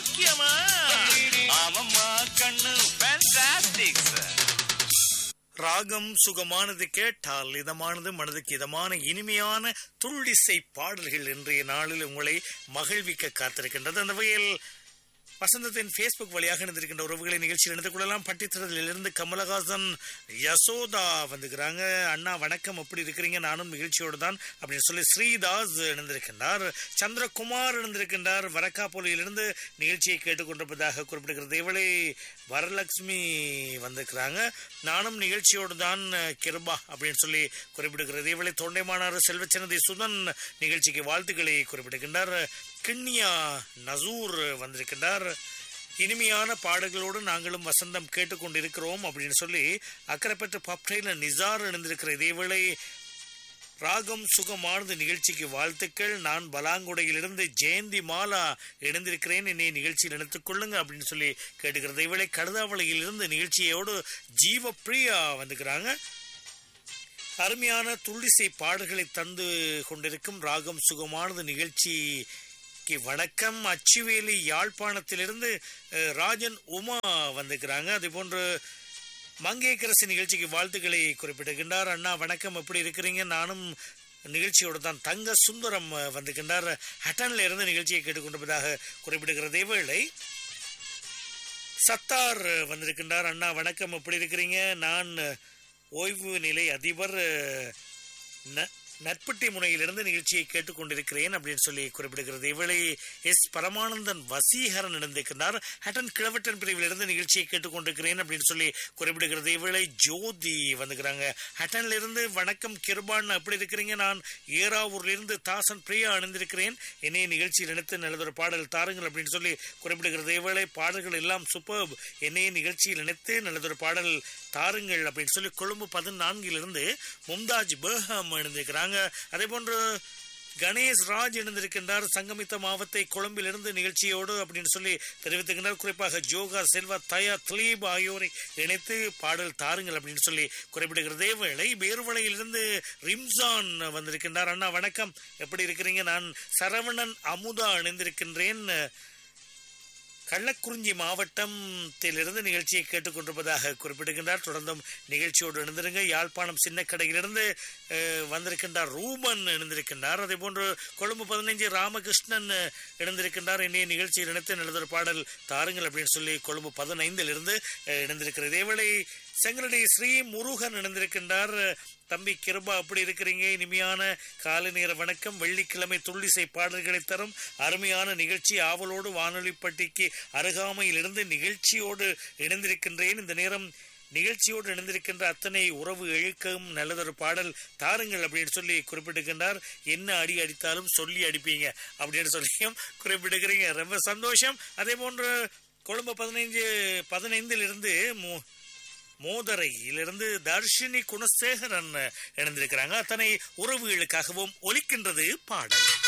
முக்கியமா ஆமாம்மா கண்ணு ஃபேண்டாஸ்டிக் ராகம் சுகமானது கேட்டால் இதமானது மனதுக்கு இதமான இனிமையான துள்ளிசை பாடல்கள் இன்றைய நாளில் உங்களை மகிழ்விக்க காத்திருக்கின்றது அந்த வகையில் வசந்தத்தின் ஃபேஸ்புக் வழியாக இணைந்திருக்கின்ற உறவுகளை நிகழ்ச்சியில் இணைந்து கொள்ளலாம் பட்டித்திரத்திலிருந்து கமலஹாசன் யசோதா வந்துக்கிறாங்க அண்ணா வணக்கம் எப்படி இருக்கிறீங்க நானும் நிகழ்ச்சியோடு தான் அப்படின்னு சொல்லி ஸ்ரீதாஸ் இணைந்திருக்கின்றார் சந்திரகுமார் இணைந்திருக்கின்றார் வரக்காப்பொலியிலிருந்து நிகழ்ச்சியை கேட்டுக்கொண்டிருப்பதாக குறிப்பிடுகிறது இவளை வரலட்சுமி வந்திருக்கிறாங்க நானும் நிகழ்ச்சியோடு தான் கிருபா அப்படின்னு சொல்லி குறிப்பிடுகிறது இவளை தொண்டைமானார் செல்வச்சனதி சுதன் நிகழ்ச்சிக்கு வாழ்த்துக்களை குறிப்பிடுகின்றார் கிண்ணியா நசூர் வந்திருக்கின்றார் இனிமையான பாடல்களோடு நாங்களும் வசந்தம் கேட்டுக்கொண்டிருக்கிறோம் அப்படின்னு சொல்லி அக்கறைப்பற்ற பப்டைல நிசார் இணைந்திருக்கிற இதேவேளை ராகம் சுகமானது நிகழ்ச்சிக்கு வாழ்த்துக்கள் நான் பலாங்குடையிலிருந்து ஜெயந்தி மாலா இணைந்திருக்கிறேன் என்னை நிகழ்ச்சியில் இணைத்துக் கொள்ளுங்க அப்படின்னு சொல்லி கேட்டுக்கிறது இவளை கடுதாவளையிலிருந்து நிகழ்ச்சியோடு ஜீவ பிரியா வந்துக்கிறாங்க அருமையான துள்ளிசை பாடல்களை தந்து கொண்டிருக்கும் ராகம் சுகமானது நிகழ்ச்சிக்கு வணக்கம் அச்சுவேலி யாழ்ப்பாணத்திலிருந்து அஹ், ராஜன் உமா வந்துக்கிறாங்க அதே போன்று மங்கேக்கரசு நிகழ்ச்சிக்கு வாழ்த்துக்களை குறிப்பிடுகின்றார் அண்ணா வணக்கம் எப்படி இருக்கிறீங்க நானும் நிகழ்ச்சியோடு தான் தங்க சுந்தரம் அஹ், வந்துகின்றார் ஹட்டன்ல இருந்து நிகழ்ச்சியை கேட்டுக்கொண்டிருப்பதாக குறிப்பிடுகிறது வேளை சத்தார் அஹ், வந்திருக்கின்றார் அண்ணா வணக்கம் எப்படி இருக்கிறீங்க நான் அஹ், ஓய்வு நிலை அதிபர் அஹ், ந- நட்பட்டி முனையிலிருந்து நிகழ்ச்சியை கேட்டுக்கொண்டிருக்கிறேன் அப்படின்னு சொல்லி குறிப்பிடுகிறது இவளை எஸ் பரமானந்தன் வசீகரன் இணைந்திருக்கிறார் ஹட்டன் கிழவட்டன் பிரிவிலிருந்து நிகழ்ச்சியை கேட்டுக்கொண்டிருக்கிறேன் அப்படின்னு சொல்லி குறிப்பிடுகிறது இவளை ஜோதி வந்துக்கிறாங்க ஹட்டன்ல இருந்து வணக்கம் கிருபான் அப்படி இருக்கிறீங்க நான் ஏராவூர்ல இருந்து தாசன் பிரியா அணிந்திருக்கிறேன் என்னைய நிகழ்ச்சியில் இணைத்து நல்லதொரு பாடல் தாருங்கள் அப்படின்னு சொல்லி குறிப்பிடுகிறது இவளை பாடல்கள் எல்லாம் சூப்பர் என்னைய நிகழ்ச்சியில் இணைத்து நல்லதொரு பாடல் தாருங்கள் அப்படின்னு சொல்லி கொழும்பு பதினான்கிலிருந்து மும்தாஜ் பேகம் இணைந்திருக்கிறாங்க அதே போன்று கணேஷ் ராஜ் இணைந்திருக்கின்றார் சங்கமித்த மாவத்தை கொழும்பிலிருந்து நிகழ்ச்சியோடு அப்படின்னு சொல்லி தெரிவித்திருக்கின்றார் குறிப்பாக ஜோகா செல்வா தயா திலீப் ஆகியோரை இணைத்து பாடல் தாருங்கள் அப்படின்னு சொல்லி குறிப்பிடுகிறதே வேளை வேறுவளையிலிருந்து ரிம்சான் வந்திருக்கின்றார் அண்ணா வணக்கம் எப்படி இருக்கிறீங்க நான் சரவணன் அமுதா இணைந்திருக்கின்றேன் கள்ளக்குறிஞ்சி மாவட்டத்திலிருந்து நிகழ்ச்சியை கேட்டுக்கொண்டிருப்பதாக குறிப்பிடுகின்றார் தொடர்ந்தும் நிகழ்ச்சியோடு இணைந்திருங்க யாழ்ப்பாணம் சின்ன கடையிலிருந்து அஹ், வந்திருக்கின்றார் ரூபன் இணைந்திருக்கின்றார் அதே போன்று கொழும்பு பதினைஞ்சு ராமகிருஷ்ணன் அஹ், இணைந்திருக்கின்றார் என்னைய நிகழ்ச்சியில் இணைத்து நல்லதொரு பாடல் தாருங்கள் அப்படின்னு சொல்லி கொழும்பு பதினைந்திலிருந்து அஹ், இணைந்திருக்கிற இதேவேளை செங்கலடி ஸ்ரீ முருகன் இணைந்திருக்கின்றார் தம்பி கிருபா அப்படி இருக்கிறீங்க இனிமையான காலை நேர வணக்கம் வெள்ளிக்கிழமை துள்ளிசை பாடல்களை தரும் அருமையான நிகழ்ச்சி ஆவலோடு வானொலிப்பட்டிக்கு அருகாமையிலிருந்து நிகழ்ச்சியோடு இணைந்திருக்கின்றேன் இந்த நேரம் நிகழ்ச்சியோடு இணைந்திருக்கின்ற அத்தனை உறவு இழுக்கவும் நல்லதொரு பாடல் தாருங்கள் அப்படின்னு சொல்லி குறிப்பிட்டிருக்கின்றார் என்ன அடி அடித்தாலும் சொல்லி அடிப்பீங்க அப்படின்னு சொல்லியும் குறிப்பிட்டிருக்கிறீங்க ரொம்ப சந்தோஷம் அதே போன்று கொழும்பு பதினைஞ்சு பதினைந்திலிருந்து மு- மோதரையிலிருந்து தர்ஷினி குணசேகரன் இணைந்திருக்கிறாங்க அத்தனை உறவுகளுக்காகவும் ஒலிக்கின்றது பாடல்